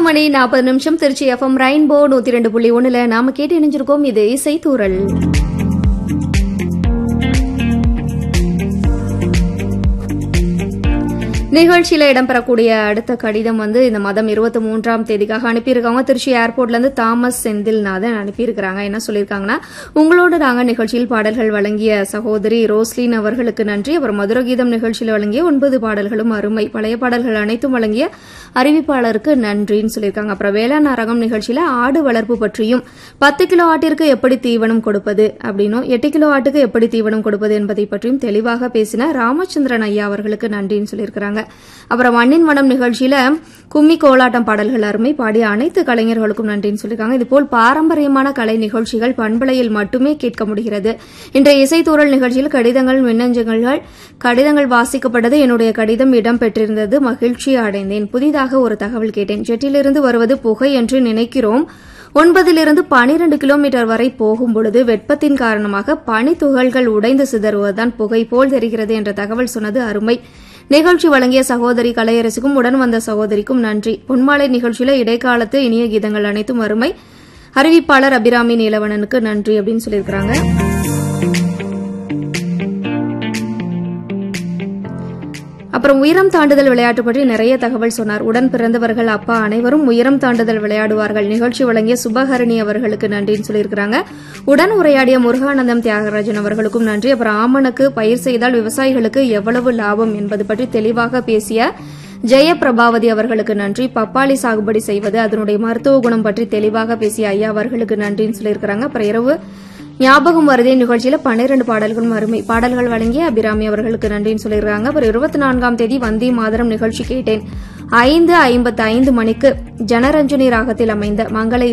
மணி நாற்பது நிமிஷம் Trichy FM rainbow நூத்தி ரெண்டு புள்ளி ஒண்ணுல நாம கேட்டு இணைஞ்சிருக்கோம் இது இசை தூரல் நிகழ்ச்சியில இடம்பெறக்கூடிய அடுத்த கடிதம் வந்து இந்த மாதம் இருபத்தி மூன்றாம் தேதிக்காக அனுப்பியிருக்காங்க திருச்சி ஏர்போர்ட்ல இருந்து தாமஸ் செந்தில்நாதன் அனுப்பியிருக்கிறாங்க என்ன சொல்லியிருக்காங்கன்னா உங்களோட நாங்க நிகழ்ச்சியில் பாடல்கள் வழங்கிய சகோதரி ரோஸ்லின் அவர்களுக்கு நன்றி அப்புறம் மதுர கீதம் நிகழ்ச்சியில் வழங்கிய ஒன்பது பாடல்களும் அருமை பழைய பாடல்கள் அனைத்தும் வழங்கிய அறிவிப்பாளருக்கு நன்றின்னு சொல்லியிருக்காங்க அப்புறம் வேளாண் அரங்கம் நிகழ்ச்சியில ஆடு வளர்ப்பு பற்றியும் பத்து கிலோ ஆட்டிற்கு எப்படி தீவனம் கொடுப்பது அப்படின்னும் எட்டு கிலோ ஆட்டுக்கு எப்படி தீவனம் கொடுப்பது என்பதை பற்றியும் தெளிவாக பேசின ராமச்சந்திரன் ஐயா அவர்களுக்கு நன்றின்னு சொல்லியிருக்கிறாங்க அப்புறம் மண்ணின் மனம் நிகழ்ச்சியில கும்மி கோலாட்டம் பாடல்கள் அருமை பாடிய அனைத்து கலைஞர்களுக்கும் நன்றின்னு சொல்லியிருக்காங்க இதுபோல் பாரம்பரியமான கலை நிகழ்ச்சிகள் பண்பலையில் மட்டுமே கேட்க முடிகிறது இன்றைய இசைத்தூரல் நிகழ்ச்சியில் கடிதங்கள் மின்னஞ்சல்கள் கடிதங்கள் வாசிக்கப்பட்டது என்னுடைய கடிதம் இடம்பெற்றிருந்தது மகிழ்ச்சி அடைந்தேன் புதிதாக ஒரு தகவல் கேட்டேன் ஜெட்டிலிருந்து வருவது புகை என்று நினைக்கிறோம் ஒன்பதிலிருந்து பனிரெண்டு கிலோமீட்டர் வரை போகும் பொழுது வெப்பத்தின் காரணமாக பனித்துகள்கள் உடைந்து சிதறுவதுதான் புகை போல் தெரிகிறது என்ற தகவல் சொன்னது அருமை நிகழ்ச்சி வழங்கிய சகோதரி கலையரசுக்கும் உடன் வந்த சகோதரிக்கும் நன்றி பொன்மாலை நிகழ்ச்சியில இடைக்காலத்து இனிய கீதங்கள் அனைத்தும் அருமை அறிவிப்பாளர் அபிராமி நீலவணனுக்கு நன்றி அப்படின்னு சொல்லியிருக்கிறாங்க அப்புறம் உயரம் தாண்டுதல் விளையாட்டு பற்றி நிறைய தகவல் சொன்னார் உடன் பிறந்தவர்கள் அப்பா அனைவரும் உயரம் தாண்டுதல் விளையாடுவார்கள் நிகழ்ச்சி வழங்கிய சுபஹரணி அவர்களுக்கு நன்றின்னு சொல்லியிருக்கிறாங்க உடன் உரையாடிய முருகானந்தம் தியாகராஜன் அவர்களுக்கும் நன்றி அப்புறம் ஆமணக்கு பயிர் செய்தால் விவசாயிகளுக்கு எவ்வளவு லாபம் என்பது பற்றி தெளிவாக பேசிய ஜெயபிரபாவதி அவர்களுக்கு நன்றி பப்பாளி சாகுபடி செய்வது அதனுடைய மருத்துவ குணம் பற்றி தெளிவாக பேசிய ஐயா அவர்களுக்கு நன்றின்னு சொல்லியிருக்கிறாங்க அப்புறம் இரவு ஞாபகம் வருதே நிகழ்ச்சியில பன்னிரண்டு பாடல்களும் அருமை பாடல்கள் வழங்கிய அபிராமி அவர்களுக்கு நன்றின்னு சொல்லியிருக்காங்க அப்புறம் இருபத்தி நான்காம் தேதி வந்தே மாதரம் நிகழ்ச்சி கேட்டேன் ஐந்து ஐம்பத்தி ஐந்து மணிக்கு ஜனரஞ்சனி ராகத்தில் அமைந்த மங்கள